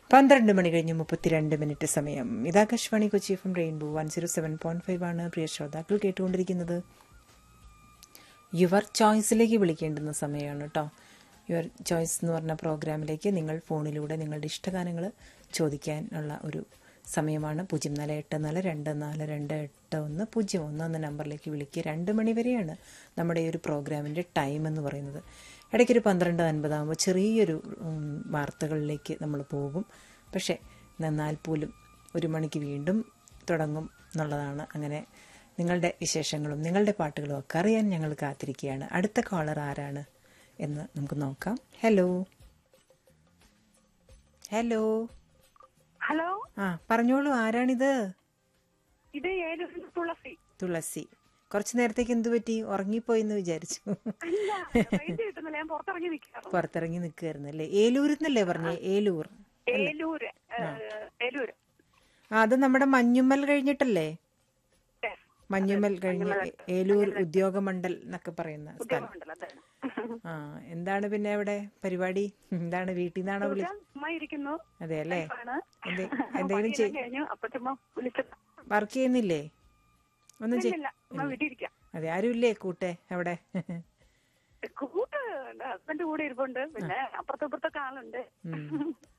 പന്ത്രണ്ട് മണി കഴിഞ്ഞ് മുപ്പത്തിരണ്ട് മിനിറ്റ് സമയം ഇതാകാശവാണി Kochi F M rainbow one zero seven point five ആണ് പ്രിയ ശ്രോതാക്കൾ കേട്ടുകൊണ്ടിരിക്കുന്നത് യുവർ ചോയ്സിലേക്ക് വിളിക്കേണ്ടുന്ന സമയമാണ് കേട്ടോ യുവർ ചോയ്സ് എന്ന് പറഞ്ഞ പ്രോഗ്രാമിലേക്ക് നിങ്ങൾ ഫോണിലൂടെ നിങ്ങളുടെ ഇഷ്ടഗാനങ്ങൾ ചോദിക്കാനുള്ള ഒരു സമയമാണ് പൂജ്യം നാല് എട്ട് നാല് രണ്ട് നാല് രണ്ട് എട്ട് ഒന്ന് പൂജ്യം ഒന്ന് എന്ന നമ്പറിലേക്ക് വിളിക്കുക രണ്ട് മണി വരെയാണ് നമ്മുടെ ഈ ഒരു പ്രോഗ്രാമിൻ്റെ ടൈം എന്ന് പറയുന്നത് ഇടയ്ക്കൊരു പന്ത്രണ്ട് അൻപതാകുമ്പോൾ ചെറിയൊരു ഉം, വാർത്തകളിലേക്ക് നമ്മൾ പോകും പക്ഷേ എന്നാൽ പോലും ഒരു മണിക്ക് വീണ്ടും തുടങ്ങും എന്നുള്ളതാണ് അങ്ങനെ നിങ്ങളുടെ വിശേഷങ്ങളും നിങ്ങളുടെ പാട്ടുകളും ഒക്കെ അറിയാൻ ഞങ്ങൾ കാത്തിരിക്കുകയാണ് അടുത്ത കോളർ ആരാണ് എന്ന് നമുക്ക് നോക്കാം ഹലോ ഹലോ ഹലോ ആ പറഞ്ഞോളൂ ആരാണിത് ഇത് ഏലൂരിൽ തുളസി തുളസി കുറച്ചു നേരത്തേക്ക് എന്തു പറ്റി ഉറങ്ങിപ്പോയി എന്ന് വിചാരിച്ചു അല്ല റേഞ്ച് കിട്ടുന്നില്ല ഞാൻ പുറത്തിറങ്ങി നിൽക്കാറ് പുറത്തിറങ്ങി നിൽക്കുകയായിരുന്നു അല്ലേ ഏലൂരിന്നല്ലേ പറഞ്ഞേ ഏലൂർ ഏലൂര് ഏഹ്, ഏലൂര് ആ അത് നമ്മുടെ മഞ്ഞുമ്മൽ കഴിഞ്ഞിട്ടല്ലേ Yes. മഞ്ഞുമ്മൽ കഴിഞ്ഞ് ഏലൂർ ഉദ്യോഗമണ്ഡൽ എന്നൊക്കെ പറയുന്ന സ്ഥലം ഉണ്ടല്ലോ, അതാണ്. ആ എന്താണ് പിന്നെ അവിടെ പരിപാടി എന്താണ് വീട്ടിൽ നിന്നാണോ വിളി ചുമ്മാ ഇരിക്കുന്നു അതെ അല്ലേ ആണ്. എന്തെ- പണിയെല്ലാം എന്തെങ്കിലും ചെയ് കഴിഞ്ഞു അപ്പൊ ചുമ്മാ വിളിച്ചത് വർക്ക് ചെയ്യുന്നില്ലേ ഒന്നും ചെയ് ഇല്ല ചുമ്മാ വീട്ടിരിക്കാം അതെ ആരുമില്ലേ കൂട്ടെ അവിടെ കൂട്ട് ഹസ്ബൻഡ് കൂടെ ഇരിപ്പുണ്ട് പിന്നെ അപ്പുറത്തെ ഇപ്പുറത്തൊക്കെ ആളുണ്ട് ഉം.